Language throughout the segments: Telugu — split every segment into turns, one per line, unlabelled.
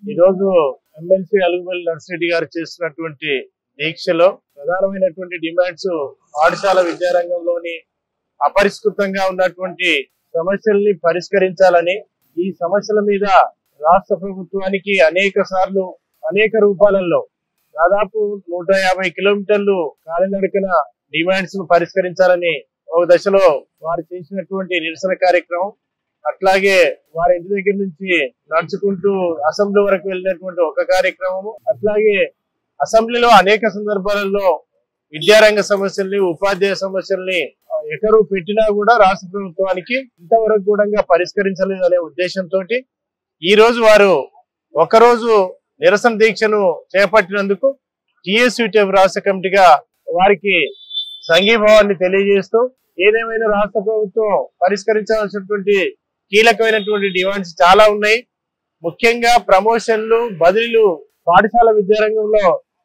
ఈరోజు ఎమ్మెల్సీ అలుగుబల్లి నర్సిరెడ్డి గారు చేస్తున్నటువంటి దీక్షలో ప్రధానమైనటువంటి డిమాండ్స్ పాఠశాల విద్యారంగంలోని అపరిష్కృతంగా ఉన్నటువంటి సమస్యల్ని పరిష్కరించాలని ఈ సమస్యల మీద రాష్ట్ర ప్రభుత్వానికి అనేక సార్లు అనేక రూపాలలో దాదాపు నూట యాభై కిలోమీటర్లు కాలినడకన డిమాండ్స్ ను పరిష్కరించాలని ఒక దశలో వారు చేసినటువంటి నిరసన కార్యక్రమం అట్లాగే వారి ఇంటి దగ్గర నుంచి నడుచుకుంటూ అసెంబ్లీ వరకు వెళ్ళినటువంటి ఒక కార్యక్రమము అట్లాగే అసెంబ్లీలో అనేక సందర్భాలలో విద్యారంగ సమస్యల్ని ఉపాధ్యాయ సమస్యల్ని ఆ, ఎకరు పెట్టినా కూడా రాష్ట్ర ప్రభుత్వానికి ఇంతవరకు కూడా పరిష్కరించలేదు అనే ఉద్దేశంతో ఈ రోజు వారు ఒకరోజు నిరసన దీక్షను చేపట్టినందుకు టిఎస్యూటీఎఫ్ రాష్ట్ర కమిటీగా వారికి సంఘీభావాన్ని తెలియజేస్తూ ఏదేమైనా రాష్ట్ర ప్రభుత్వం పరిష్కరించాల్సినటువంటి కీలకమైనటువంటి డిమాండ్స్ చాలా ఉన్నాయి ముఖ్యంగా ప్రమోషన్లు బదిలీలు పాఠశాల విద్యారంగంలో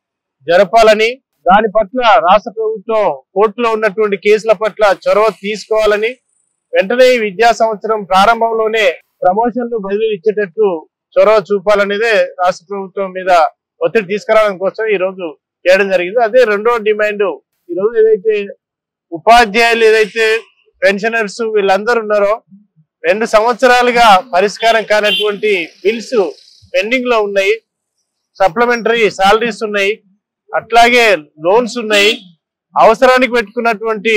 జరపాలని దాని పట్ల రాష్ట్ర ప్రభుత్వం కోర్టులో ఉన్నటువంటి కేసుల పట్ల చొరవ తీసుకోవాలని వెంటనే ఈ విద్యా సంవత్సరం ప్రారంభంలోనే ప్రమోషన్లు బదిలీలు ఇచ్చేటట్టు చొరవ చూపాలనేదే రాష్ట్ర ప్రభుత్వం మీద ఒత్తిడి తీసుకురావడం కోసం ఈ రోజు చేయడం జరిగింది అదే రెండో డిమాండ్ ఈ రోజు ఏదైతే ఉపాధ్యాయులు ఏదైతే పెన్షనర్స్ వీళ్ళందరూ ఉన్నారో రెండు సంవత్సరాలుగా పరిష్కారం కానటువంటి బిల్స్ పెండింగ్ లో ఉన్నాయి సప్లిమెంటరీ సాలరీస్ ఉన్నాయి అట్లాగే లోన్స్ ఉన్నాయి అవసరానికి పెట్టుకున్నటువంటి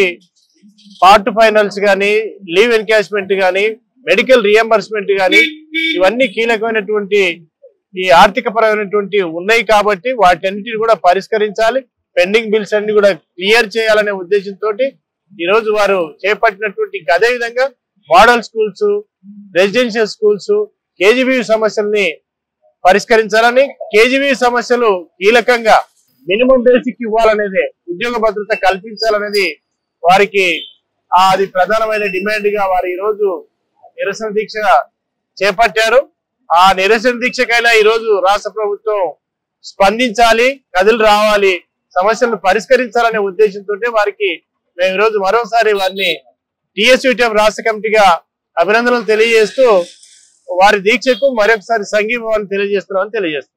పార్ట్ ఫైనల్స్ కానీ లీవ్ ఎన్కాష్మెంట్ కానీ మెడికల్ రియంబర్స్మెంట్ కానీ ఇవన్నీ కీలకమైనటువంటి ఈ ఆర్థిక పరమైనటువంటి ఉన్నాయి కాబట్టి వాటన్నిటిని కూడా పరిష్కరించాలి పెండింగ్ బిల్స్ అన్ని కూడా క్లియర్ చేయాలనే ఉద్దేశంతో ఈ రోజు వారు చేపట్టినటువంటి ఇంకా అదే విధంగా model schools residential schools KGB సమస్యల్ని పరిష్కరించాలని కేజీబీ సమస్యలు కీలకంగా మినిమం బేసిక్ ఇవ్వాలనేది ఉద్యోగ భద్రత కల్పించాలనేది వారికి ఆ అది ప్రధానమైన డిమాండ్ గా వారు ఈ రోజు నిరసన దీక్ష చేపట్టారు ఆ నిరసన దీక్షకైనా ఈ రోజు రాష్ట్ర ప్రభుత్వం స్పందించాలి కదిలి రావాలి సమస్యలను పరిష్కరించాలనే ఉద్దేశంతో వారికి మేము ఈ రోజు మరోసారి వారిని టిఎస్యూటీఎఫ్ రాష్ట్ర కమిటీగా అభినందనలు తెలియజేస్తూ వారి దీక్షకు మరొకసారి సంఘీభావాన్ని తెలియజేస్తున్నామని తెలియజేస్తున్నాం